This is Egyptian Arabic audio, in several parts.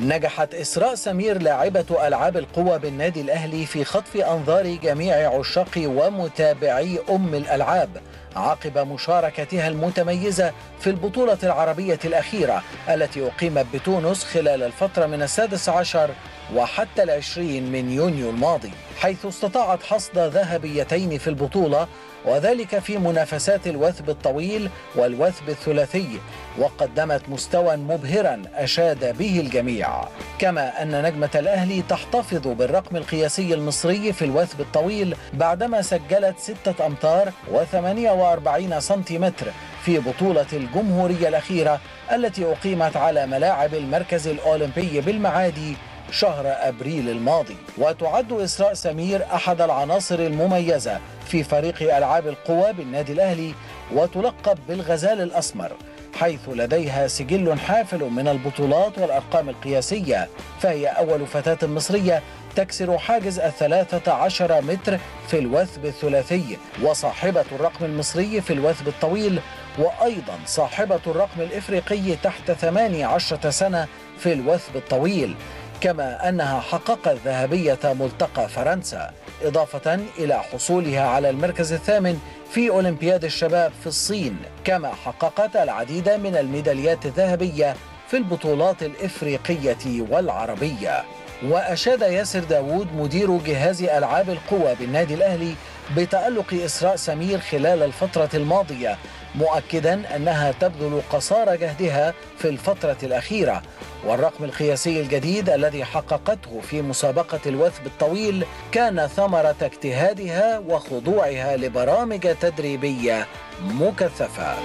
نجحت إسراء سمير لاعبة ألعاب القوى بالنادي الأهلي في خطف أنظار جميع عشاق ومتابعي أم الألعاب عقب مشاركتها المتميزة في البطولة العربية الأخيرة التي أقيمت بتونس خلال الفترة من السادس عشر وحتى العشرين من يونيو الماضي حيث استطاعت حصد ذهبيتين في البطولة وذلك في منافسات الوثب الطويل والوثب الثلاثي وقدمت مستوى مبهرا أشاد به الجميع كما أن نجمة الأهلي تحتفظ بالرقم القياسي المصري في الوثب الطويل بعدما سجلت ستة أمتار و48 سنتيمتر في بطولة الجمهورية الأخيرة التي أقيمت على ملاعب المركز الأولمبي بالمعادي شهر أبريل الماضي وتعد إسراء سمير أحد العناصر المميزة في فريق ألعاب القوى بالنادي الأهلي وتلقب بالغزال الأسمر حيث لديها سجل حافل من البطولات والأرقام القياسية فهي أول فتاة مصرية تكسر حاجز الثلاثة عشر متر في الوثب الثلاثي وصاحبة الرقم المصري في الوثب الطويل وأيضا صاحبة الرقم الإفريقي تحت 18 سنة في الوثب الطويل كما أنها حققت ذهبية ملتقى فرنسا إضافة إلى حصولها على المركز الثامن في أولمبياد الشباب في الصين كما حققت العديد من الميداليات الذهبية في البطولات الإفريقية والعربية وأشاد ياسر داوود مدير جهاز ألعاب القوى بالنادي الأهلي بتألق إسراء سمير خلال الفترة الماضية مؤكدا أنها تبذل قصارى جهدها في الفترة الأخيرة والرقم القياسي الجديد الذي حققته في مسابقة الوثب الطويل كان ثمرة اجتهادها وخضوعها لبرامج تدريبية مكثفة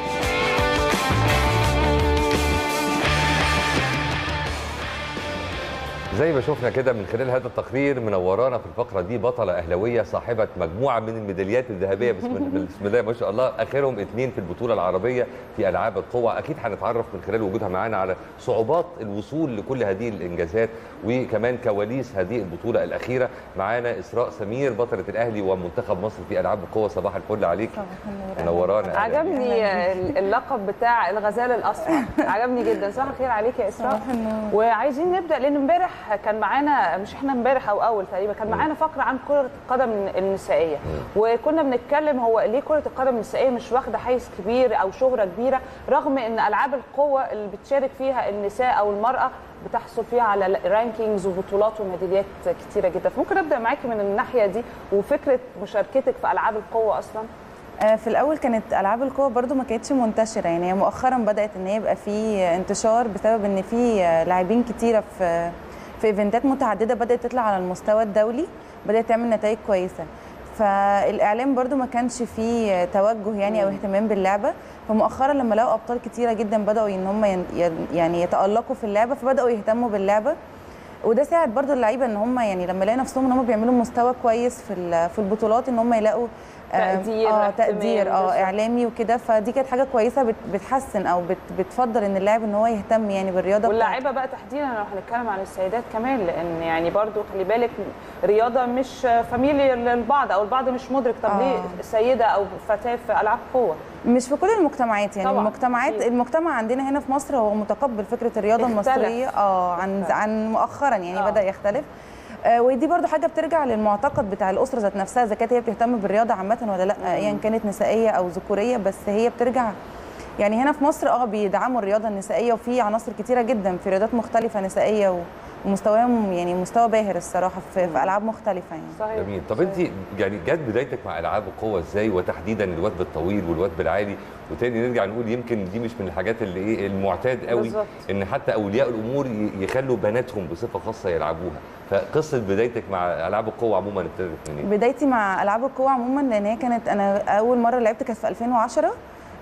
زي ما شفنا كده من خلال هذا التقرير منورانا في الفقره دي بطله اهلاويه صاحبه مجموعه من الميداليات الذهبيه بسم بسم الله ما شاء الله اخرهم اثنين في البطوله العربيه في العاب القوى اكيد هنتعرف من خلال وجودها معانا على صعوبات الوصول لكل هذه الانجازات وكمان كواليس هذه البطوله الاخيره معانا اسراء سمير بطله الاهلي ومنتخب مصر في العاب القوى صباح الفل عليك منورانا عجبني اللقب بتاع الغزال الاسمر عجبني جدا صباح الخير عليك يا اسراء وعايزين نبدا لان امبارح كان معانا مش احنا امبارح او اول تقريبا كان معانا فقره عن كره القدم النسائيه وكنا بنتكلم هو ليه كره القدم النسائيه مش واخده حيز كبير او شهره كبيره رغم ان العاب القوه اللي بتشارك فيها النساء او المراه بتحصل فيها على رانكينجز وبطولات وميداليات كتيره جدا فممكن ابدا معاكي من الناحيه دي وفكره مشاركتك في العاب القوه اصلا في الاول كانت العاب القوه برده ما كانتش منتشره يعني هي مؤخرا بدات ان هي يبقى في انتشار بسبب ان في لاعبين كتيره في في ايفنتات متعدده بدات تطلع على المستوى الدولي بدات تعمل نتائج كويسه فالاعلام برده ما كانش فيه توجه يعني او اهتمام باللعبه فمؤخرا لما لقوا ابطال كتيره جدا بداوا ان هم يعني يتالقوا في اللعبه فبداوا يهتموا باللعبه وده ساعد برضو اللعيبه ان هم يعني لما يلاقوا نفسهم ان هم بيعملوا مستوى كويس في في البطولات ان هم يلاقوا تقدير اه تقدير اه اعلامي وكده فدي كانت حاجه كويسه بتحسن او بت بتفضل ان اللاعب ان هو يهتم يعني بالرياضه واللاعيبه بقى تحديدا لو هنتكلم عن السيدات كمان لان يعني برضو خلي بالك رياضه مش فاميلي للبعض او البعض مش مدرك طب آه. ليه سيده او فتاه في العاب قوه مش في كل المجتمعات يعني طبعا. المجتمعات أكيد. المجتمع عندنا هنا في مصر هو متقبل فكره الرياضه اختلف. المصريه اه عن اختلف. عن مؤخرا يعني آه. بدا يختلف آه ودي برضو حاجه بترجع للمعتقد بتاع الاسره ذات نفسها اذا كانت هي بتهتم بالرياضه عامه ولا لا ايا يعني كانت نسائيه او ذكوريه بس هي بترجع يعني هنا في مصر اه بيدعموا الرياضه النسائيه وفي عناصر كتيره جدا في رياضات مختلفه نسائيه و ومستواهم يعني مستوى باهر الصراحه في, في العاب مختلفه يعني صحيح جميل طب انت يعني جت بدايتك مع العاب القوه ازاي وتحديدا الوثب الطويل والوثب العالي وتاني نرجع نقول يمكن دي مش من الحاجات اللي ايه المعتاد قوي بالزبط. ان حتى اولياء الامور يخلوا بناتهم بصفه خاصه يلعبوها فقصه بدايتك مع العاب القوه عموما ابتدت منين؟ بدايتي مع العاب القوه عموما لان هي كانت انا اول مره لعبت كانت في 2010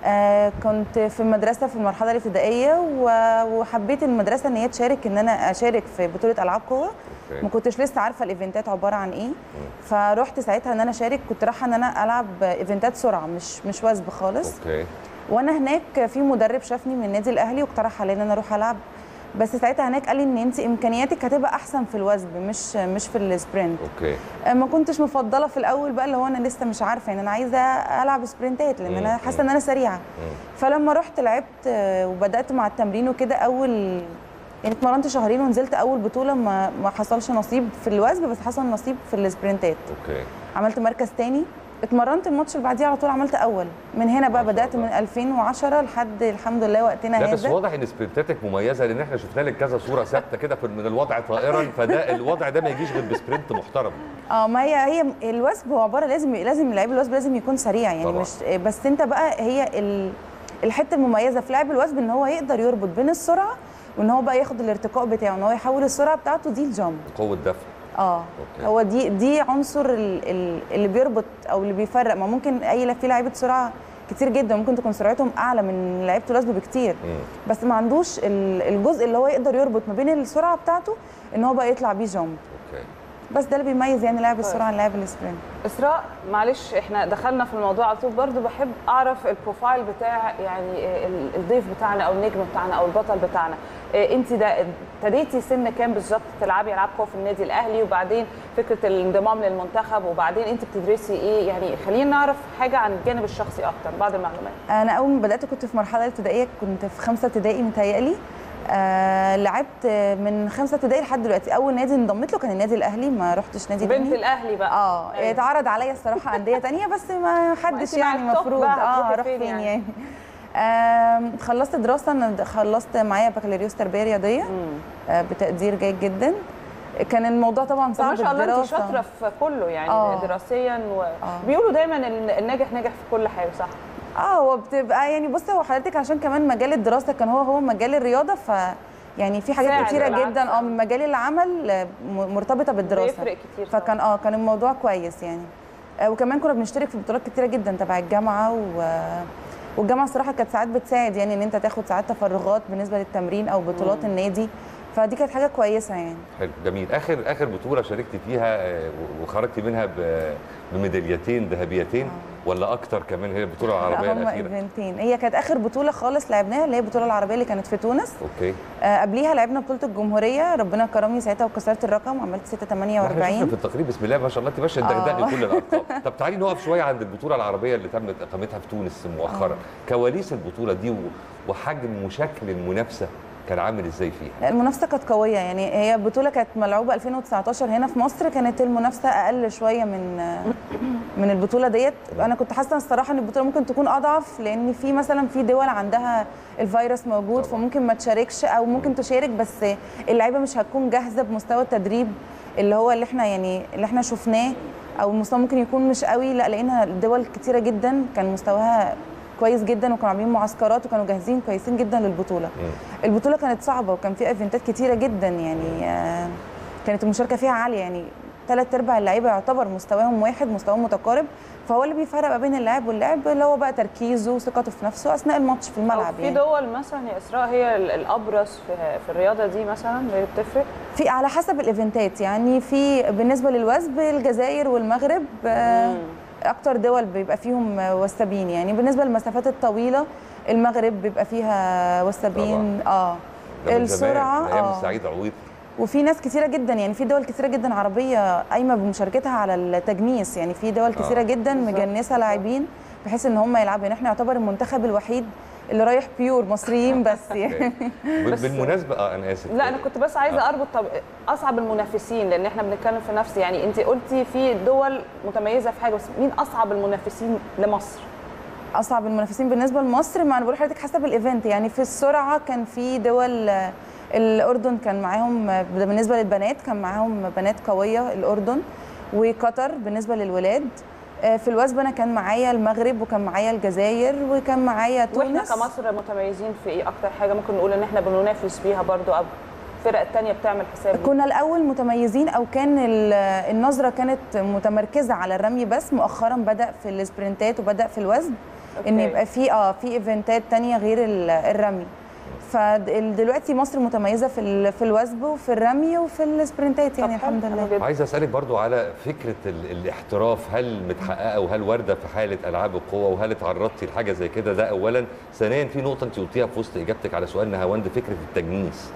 آه كنت في المدرسه في المرحله الابتدائيه وحبيت المدرسه ان هي تشارك ان انا اشارك في بطوله العاب قوه ما كنتش لسه عارفه الايفنتات عباره عن ايه فرحت ساعتها ان انا اشارك كنت رايحه ان انا العب ايفنتات سرعه مش مش وثب خالص اوكي وانا هناك في مدرب شافني من النادي الاهلي واقترح عليا ان انا اروح العب بس ساعتها هناك قال لي ان انت امكانياتك هتبقى احسن في الوثب مش مش في السبرنت اوكي ما كنتش مفضله في الاول بقى اللي هو انا لسه مش عارفه يعني انا عايزه العب سبرنتات لان انا حاسه ان انا سريعه فلما رحت لعبت وبدات مع التمرين وكده اول يعني اتمرنت شهرين ونزلت اول بطوله ما ما حصلش نصيب في الوزن بس حصل نصيب في السبرنتات اوكي عملت مركز تاني اتمرنت الماتش اللي بعديه على طول عملت اول من هنا بقى ما شاء بدات الله. من 2010 لحد الحمد لله وقتنا لا بس هذا واضح ان سبرنتاتك مميزه لان احنا شفنا لك كذا صوره ثابته كده في- من الوضع طائرا فده الوضع ده ما يجيش غير بسبرنت محترم اه ما هي هي الوثب هو عباره لازم لازم لعيب الوثب لازم يكون سريع يعني طبعاً. مش بس انت بقى هي ال- الحته المميزه في لعب الوثب ان هو يقدر يربط بين السرعه وان هو بقى ياخد الارتقاء بتاعه ان هو يحول السرعه بتاعته دي الجامب قوه دفع اه أوكي. هو دي دي عنصر ال- ال- اللي بيربط او اللي بيفرق ما ممكن اي لا- في لعيبه سرعه كتير جدا ممكن تكون سرعتهم اعلى من لعيبه الوثب بكتير مم. بس ما عندوش ال- الجزء اللي هو يقدر يربط ما بين السرعه بتاعته ان هو بقى يطلع بيه جامب اوكي بس ده اللي بيميز يعني لاعب السرعه عن لاعب السبرنت اسراء معلش احنا دخلنا في الموضوع على طول برضو بحب اعرف البروفايل بتاع يعني ال- الضيف بتاعنا او النجم بتاعنا او البطل بتاعنا انت ده ابتديتي سن كام بالظبط تلعبي العاب قوه في النادي الاهلي وبعدين فكره الانضمام للمنتخب وبعدين انت بتدرسي ايه يعني خلينا نعرف حاجه عن الجانب الشخصي اكتر بعض المعلومات انا اول ما بدات كنت في مرحله ابتدائيه كنت في خمسه ابتدائي متهيألي آه لعبت من خمسه ابتدائي لحد دلوقتي اول نادي انضميت له كان النادي الاهلي ما رحتش نادي بنت تاني الاهلي بقى اه أيوة. اتعرض عليا الصراحه انديه تانية بس ما حدش أنت مع يعني التوب المفروض بقى اه هتروحي هروح فين فين يعني؟ يعني, آم، خلصت دراسه انا خلصت معايا بكالوريوس تربيه رياضيه آه بتقدير جيد جدا كان الموضوع طبعا طب صعب ما شاء الله انت الدراسة. شاطره في كله يعني آه. دراسيا وبيقولوا دايما ان الناجح ناجح في كل حاجه صح اه هو بتبقى يعني بصي هو حضرتك عشان كمان مجال الدراسه كان هو هو مجال الرياضه ف يعني في حاجات ساعد كتيره بالعكس. جدا اه من مجال العمل آه، م- مرتبطه بالدراسه بيفرق كتير طبعاً. فكان اه كان الموضوع كويس يعني آه وكمان كنا بنشترك في بطولات كتيره جدا تبع الجامعه و والجامعه الصراحه كانت ساعات بتساعد يعني ان انت تاخد ساعات تفرغات بالنسبه للتمرين او بطولات النادي فدي كانت حاجه كويسه يعني حلو جميل اخر اخر بطوله شاركت فيها آه، وخرجت منها ب- بميداليتين ذهبيتين ولا اكتر كمان هي البطوله العربيه هم الاخيره ايفنتين هي كانت اخر بطوله خالص لعبناها اللي هي البطوله العربيه اللي كانت في تونس اوكي آه، قبليها لعبنا بطوله الجمهوريه ربنا كرمني ساعتها وكسرت الرقم عملت 6 احنا شفنا 48 في التقرير بسم الله ما شاء الله انت ماشيه آه. تدغدغي كل الارقام طب تعالي نقف شويه عند البطوله العربيه اللي تمت اقامتها في تونس مؤخرا كواليس البطوله دي و- وحجم وشكل المنافسه كان عامل ازاي فيها لا، المنافسه كانت قويه يعني هي البطوله كانت ملعوبه 2019 هنا في مصر كانت المنافسه اقل شويه من من البطوله ديت انا كنت حاسه الصراحه ان البطوله ممكن تكون اضعف لان في مثلا في دول عندها الفيروس موجود طبعاً. فممكن ما تشاركش او ممكن تشارك بس اللعيبه مش هتكون جاهزه بمستوى التدريب اللي هو اللي احنا يعني اللي احنا شفناه او المستوى ممكن يكون مش قوي لا لقينا دول كتيره جدا كان مستواها كويس جدا وكانوا عاملين معسكرات وكانوا جاهزين كويسين جدا للبطوله مم. البطوله كانت صعبه وكان في ايفنتات كتيره جدا يعني آه، كانت المشاركه فيها عاليه يعني ثلاث ارباع اللعيبه يعتبر مستواهم واحد مستواهم متقارب فهو اللي بيفرق ما بين اللاعب واللاعب اللي هو بقى تركيزه وثقته في نفسه اثناء الماتش في أو الملعب في يعني دول مثلا يا اسراء هي ال- الابرز في, في الرياضه دي مثلا اللي بتفرق في على حسب الايفنتات يعني في بالنسبه للوثب الجزائر والمغرب آه، اكتر دول بيبقى فيهم آه، وثابين يعني بالنسبه للمسافات الطويله المغرب بيبقى فيها وثابين اه ده من زمان، السرعه من ايام اه السعيد عويط وفي ناس كتيره جدا يعني في دول كتيره جدا عربيه قايمه بمشاركتها على التجنيس يعني في دول كتيره جدا بالظبط. مجنسه لاعبين بحيث ان هم يلعبوا يعني احنا يعتبر المنتخب الوحيد اللي رايح بيور مصريين بس يعني بال- بس- بالمناسبه اه انا اسف لا انا كنت بس عايزه اربط طب اصعب المنافسين لان احنا بنتكلم في نفس يعني انت قلتي في دول متميزه في حاجه بس مين اصعب المنافسين لمصر اصعب المنافسين بالنسبه لمصر ما انا بقول لحضرتك حسب الايفنت يعني في السرعه كان في دول آه، الاردن كان معاهم آه، ده بالنسبه للبنات كان معاهم بنات قويه الاردن وقطر بالنسبه للولاد آه، في الوثب انا كان معايا المغرب وكان معايا الجزائر وكان معايا واحنا تونس كمصر متميزين في ايه اكتر حاجه ممكن نقول ان احنا بننافس بيها برضو او الفرق التانية بتعمل حساب ليه؟ كنا الاول متميزين او كان ال- النظره كانت متمركزه على الرمي بس مؤخرا بدا في السبرنتات وبدا في الوزن ان أوكي. يبقى في اه في ايفنتات تانية غير ال- الرمي فدلوقتي مصر متميزه في ال- في الوثب وفي الرمي وفي السبرنتات يعني طب حلو، الحمد حلو لله جدا. عايز اسالك برضو على فكره ال- الاحتراف هل متحققه وهل وارده في حاله العاب القوه وهل اتعرضتي لحاجه زي كده ده اولا ثانيا في نقطه انت قلتيها في وسط اجابتك على سؤال نهاوند فكره التجنيس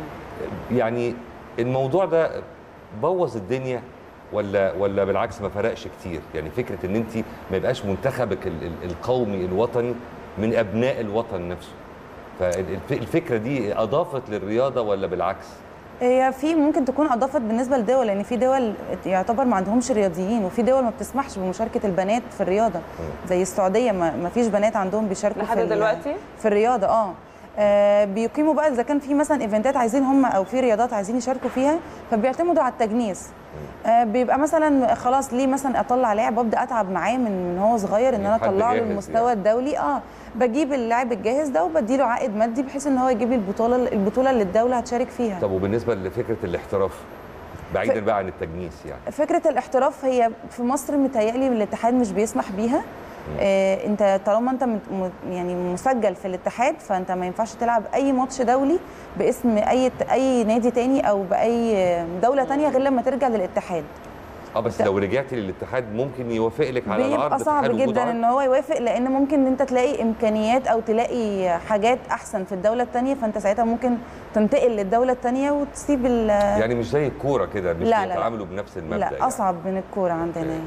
يعني الموضوع ده بوظ الدنيا ولا ولا بالعكس ما فرقش كتير يعني فكره ان انت ما يبقاش منتخبك ال- ال- القومي الوطني من ابناء الوطن نفسه فالفكره دي اضافت للرياضه ولا بالعكس هي في ممكن تكون اضافت بالنسبه لدول لان في دول يعتبر ما عندهمش رياضيين وفي دول ما بتسمحش بمشاركه البنات في الرياضه زي السعوديه ما ما فيش بنات عندهم بيشاركوا لحد في ال- دلوقتي؟ في الرياضه اه آه، بيقيموا بقى اذا كان في مثلا ايفنتات عايزين هم او في رياضات عايزين يشاركوا فيها فبيعتمدوا على التجنيس آه، بيبقى مثلا خلاص ليه مثلا اطلع لاعب وابدا اتعب معاه من من هو صغير ان انا يعني حد اطلعه جاهز للمستوى يعني. الدولي اه بجيب اللاعب الجاهز ده وبديله عائد مادي بحيث ان هو يجيب لي البطوله البطوله اللي الدوله هتشارك فيها طب وبالنسبه لفكره الاحتراف بعيدا بقى عن التجنيس يعني فكره الاحتراف هي في مصر متهيألي الاتحاد مش بيسمح بيها آه انت طالما انت مت- م- يعني مسجل في الاتحاد فانت ما ينفعش تلعب اي ماتش دولي باسم اي اي نادي تاني او باي دوله تانية غير لما ترجع للاتحاد اه بس لو رجعتي للاتحاد ممكن يوافق لك على العرض بيبقى في صعب حال وجود جدا عرض؟ ان هو يوافق لان ممكن ان انت تلاقي امكانيات او تلاقي حاجات احسن في الدوله التانية فانت ساعتها ممكن تنتقل للدوله التانية وتسيب ال- يعني مش زي الكوره كده مش لا، لا، لا. بيتعاملوا بنفس المبدا لا يعني. اصعب من الكوره عندنا يعني.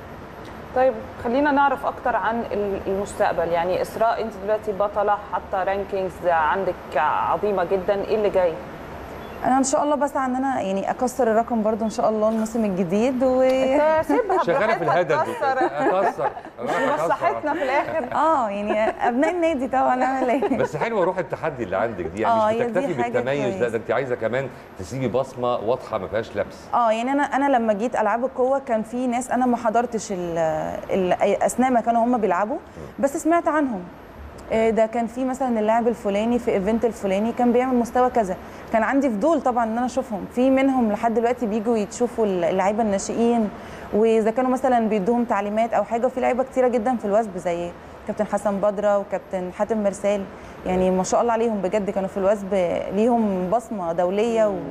طيب خلينا نعرف اكتر عن ال- المستقبل يعني اسراء انت دلوقتي بطله حاطه رانكينجز عندك عظيمه جدا ايه اللي جاي انا ان شاء الله بسعى ان انا يعني اكسر الرقم برضو ان شاء الله الموسم الجديد و انت سيبها شغاله في براحتها الهدد تكسر. اكسر دي مصلحتنا في الاخر اه يعني ابناء النادي طبعا اعمل ايه بس حلوه روح التحدي اللي عندك دي يعني آه، مش هي دي بتكتفي حاجة بالتميز ده كويسة. ده انت عايزه كمان تسيبي بصمه واضحه ما فيهاش لبس اه يعني انا انا لما جيت العاب القوه كان في ناس انا ما حضرتش ال ال اثناء ما كانوا هم بيلعبوا بس سمعت عنهم آه، ده كان في مثلا اللاعب الفلاني في ايفنت الفلاني كان بيعمل مستوى كذا كان عندي فضول طبعا ان انا اشوفهم في منهم لحد دلوقتي بيجوا يشوفوا اللعيبه الناشئين واذا كانوا مثلا بيدوهم تعليمات او حاجه وفي لعيبه كتيره جدا في الوثب زي كابتن حسن بدره وكابتن حاتم مرسال يعني ما شاء الله عليهم بجد كانوا في الوثب ليهم بصمه دوليه و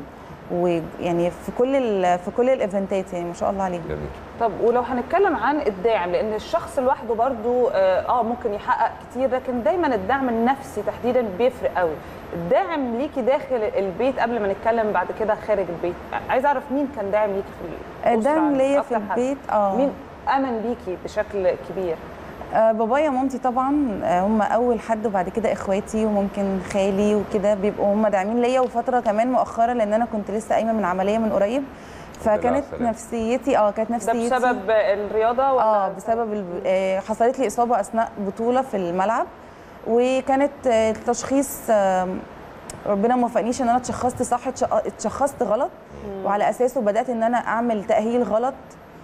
ويعني في كل ال- في كل الايفنتات يعني ما شاء الله عليهم جميل طب ولو هنتكلم عن الداعم لان الشخص لوحده برضو اه آه، ممكن يحقق كتير لكن دايما الدعم النفسي تحديدا بيفرق قوي الداعم ليكي داخل البيت قبل ما نتكلم بعد كده خارج البيت عايز اعرف مين كان داعم ليكي في الاسره الدعم ليا في أكتر حد. البيت اه مين امن بيكي بشكل كبير آه بابايا ومامتي طبعا آه هم اول حد وبعد كده اخواتي وممكن خالي وكده بيبقوا هم داعمين ليا وفتره كمان مؤخرا لان انا كنت لسه قايمه من عمليه من قريب فكانت السلامة. نفسيتي اه كانت ده نفسيتي بسبب الرياضه ولا اه بسبب الب... آه حصلت لي اصابه اثناء بطوله في الملعب وكانت آه التشخيص آه ربنا ما وفقنيش ان انا اتشخصت صح اتش- اتشخصت غلط وعلى اساسه بدات ان انا اعمل تاهيل غلط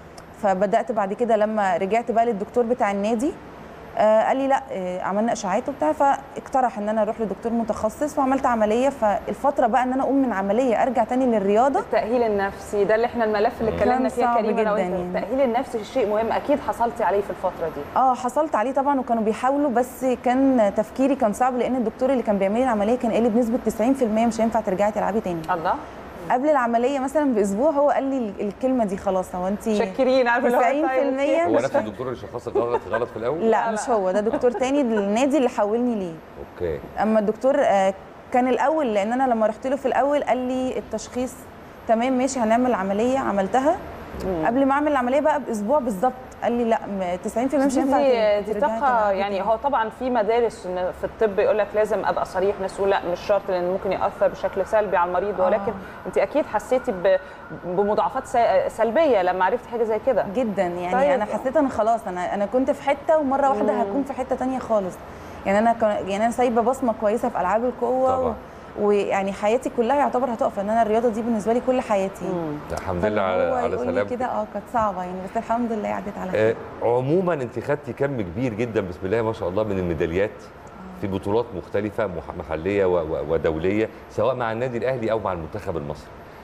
فبدات بعد كده لما رجعت بقى للدكتور بتاع النادي آه قال لي لا آه عملنا اشاعات وبتاع فاقترح ان انا اروح لدكتور متخصص وعملت عمليه فالفتره بقى ان انا اقوم من عمليه ارجع تاني للرياضه التأهيل النفسي ده اللي احنا الملف اللي اتكلمنا كان فيه صعب كريم انا جداً وانت يعني. التأهيل النفسي شيء مهم اكيد حصلتي عليه في الفترة دي اه حصلت عليه طبعا وكانوا بيحاولوا بس كان تفكيري كان صعب لان الدكتور اللي كان بيعمل لي العمليه كان قال لي بنسبه 90% مش هينفع ترجعي تلعبي تاني الله قبل العمليه مثلا باسبوع هو قال لي ال- الكلمه دي خلاص هو انت شاكرين عارفه اللي هو 90% طيب، هو مش نفس فاهم. الدكتور اللي شخصك غلط غلط في الاول لا لا، مش لا. هو ده دكتور تاني النادي اللي حولني ليه اوكي اما الدكتور آه، كان الاول لان انا لما رحت له في الاول قال لي التشخيص تمام ماشي هنعمل عمليه عملتها قبل ما اعمل العمليه بقى باسبوع بالظبط قال لي لا م- 90% مش هينفع دي, ترجعي دي تلعبي طاقة يعني تاني. هو طبعا في مدارس إن في الطب يقول لك لازم ابقى صريح ناس يقول لا مش شرط لان ممكن ياثر بشكل سلبي على المريض آه. ولكن انت اكيد حسيتي ب- بمضاعفات س- سلبيه لما عرفتي حاجه زي كده جدا يعني طيب. انا حسيت انا خلاص انا انا كنت في حته ومره واحده هكون في حته تانية خالص يعني انا كان يعني انا سايبه بصمه كويسه في العاب القوه طبعا. و... ويعني حياتي كلها يعتبر هتقف لان انا الرياضه دي بالنسبه لي كل حياتي الحمد فإن لله على هو على يقول لي سلامتك كده اه كانت صعبه يعني بس الحمد لله عدت على خير آه، عموما انت خدتي كم كبير جدا بسم الله ما شاء الله من الميداليات في بطولات مختلفة مح- محلية و- و- ودولية سواء مع النادي الأهلي أو مع المنتخب المصري.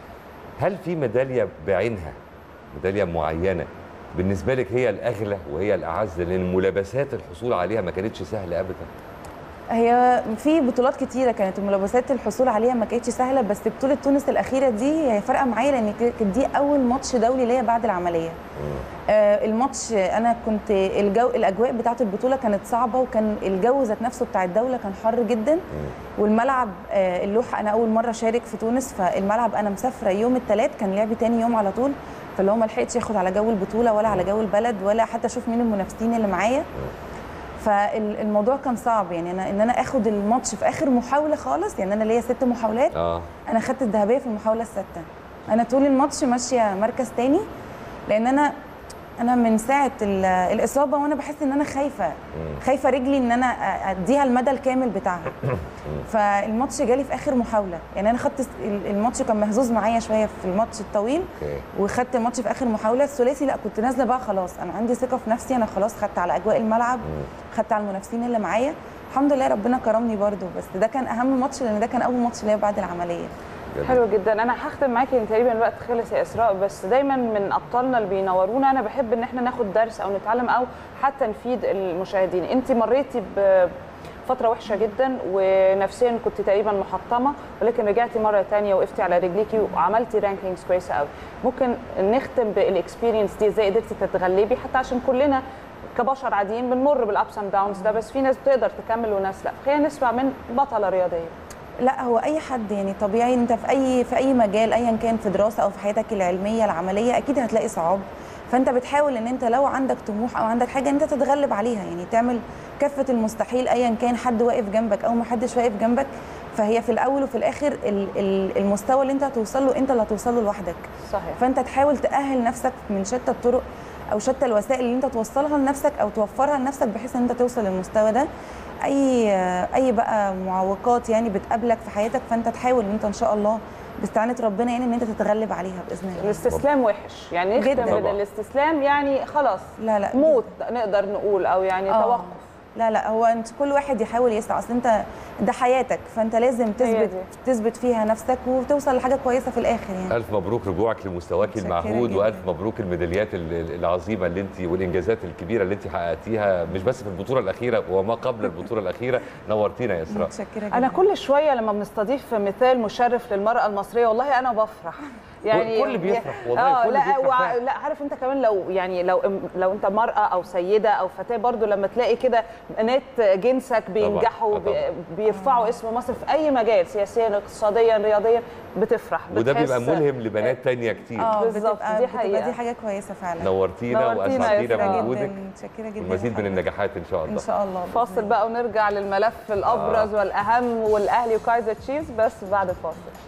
هل في ميدالية بعينها ميدالية معينة بالنسبة لك هي الأغلى وهي الأعز لأن ملابسات الحصول عليها ما كانتش سهلة أبدا. هي في بطولات كتيره كانت الملابسات الحصول عليها ما كانتش سهله بس بطوله تونس الاخيره دي هي فارقه معايا لان كانت دي اول ماتش دولي ليا بعد العمليه آه الماتش انا كنت الجو الاجواء بتاعه البطوله كانت صعبه وكان الجو ذات نفسه بتاع الدوله كان حر جدا والملعب آه اللوحه انا اول مره اشارك في تونس فالملعب انا مسافره يوم الثلاث كان لعبي تاني يوم على طول فاللي هو ما لحقتش ياخد على جو البطوله ولا على جو البلد ولا حتى اشوف مين المنافسين اللي معايا فالموضوع كان صعب يعني انا ان انا اخد الماتش في اخر محاوله خالص يعني انا ليا ست محاولات اه انا خدت الذهبيه في المحاوله السادسه انا طول الماتش ماشيه مركز تاني لان انا انا من ساعه ال- الاصابه وانا بحس ان انا خايفه خايفه رجلي ان انا أ- اديها المدى الكامل بتاعها فالماتش جالي في اخر محاوله يعني انا خدت ال- الماتش كان مهزوز معايا شويه في الماتش الطويل اوكي وخدت الماتش في اخر محاوله الثلاثي لا كنت نازله بقى خلاص انا عندي ثقه في نفسي انا خلاص خدت على اجواء الملعب خدت على المنافسين اللي معايا الحمد لله ربنا كرمني برده بس ده كان اهم ماتش لان ده كان اول ماتش ليا بعد العمليه حلو جدا انا هختم معاكي ان تقريبا الوقت خلص يا اسراء بس دايما من ابطالنا اللي بينورونا انا بحب ان احنا ناخد درس او نتعلم او حتى نفيد المشاهدين انت مريتي بفتره وحشه جدا ونفسيا كنت تقريبا محطمه ولكن رجعتي مره تانية وقفتي على رجليكي وعملتي رانكينجز كويسه قوي ممكن نختم بالاكسبيرينس دي ازاي قدرتي تتغلبي حتى عشان كلنا كبشر عاديين بنمر بالابس اند داونز ده بس في ناس بتقدر تكمل وناس لا خلينا نسمع من بطله رياضيه لا هو اي حد يعني طبيعي انت في اي في اي مجال ايا كان في دراسه او في حياتك العلميه العمليه اكيد هتلاقي صعاب فانت بتحاول ان انت لو عندك طموح او عندك حاجه انت تتغلب عليها يعني تعمل كافه المستحيل ايا كان حد واقف جنبك او ما حدش واقف جنبك فهي في الاول وفي الاخر ال- ال- المستوى اللي انت هتوصل له انت اللي هتوصل له لوحدك صحيح فانت تحاول تاهل نفسك من شتى الطرق او شتى الوسائل اللي انت توصلها لنفسك او توفرها لنفسك بحيث ان انت توصل للمستوى ده اي اي بقى معوقات يعني بتقابلك في حياتك فانت تحاول ان انت ان شاء الله باستعانه ربنا يعني ان انت تتغلب عليها باذن الله الاستسلام وحش يعني نختم جداً. من طبعاً. الاستسلام يعني خلاص لا لا موت نقدر نقول او يعني آه. توقف لا لا هو انت كل واحد يحاول يسعى اصل انت ده حياتك فانت لازم تثبت دي. تثبت فيها نفسك وتوصل لحاجه كويسه في الاخر يعني الف مبروك رجوعك لمستواك متشكرة المعهود جداً. والف مبروك الميداليات ال- ال- العظيمه اللي انت والانجازات الكبيره اللي انت حققتيها مش بس في البطوله الاخيره وما قبل البطوله الاخيره نورتينا يا اسراء متشكره جدا انا كل شويه لما بنستضيف مثال مشرف للمراه المصريه والله انا بفرح يعني كل بيفرح، والله آه كل لا بيفرح وع- فعلا. لا عارف انت كمان لو يعني لو لو انت مراه او سيده او فتاه برضو لما تلاقي كده بنات جنسك بينجحوا آه طبعاً. بي- بيرفعوا اسم مصر في اي مجال سياسيا اقتصاديا رياضيا بتفرح وده بتحس- بيبقى ملهم لبنات تانية كتير اه بالظبط، بتبقى دي بتبقى حقيقة. دي حاجه كويسه فعلا نورتينا نورتينا يا واسعدتينا إسراء. بوجودك متشكره جدا والمزيد من يا النجاحات ان شاء حبيبي. الله ان شاء الله بإذن فاصل الله. بقى ونرجع للملف الابرز والاهم والاهلي وكايزر تشيفز بس بعد الفاصل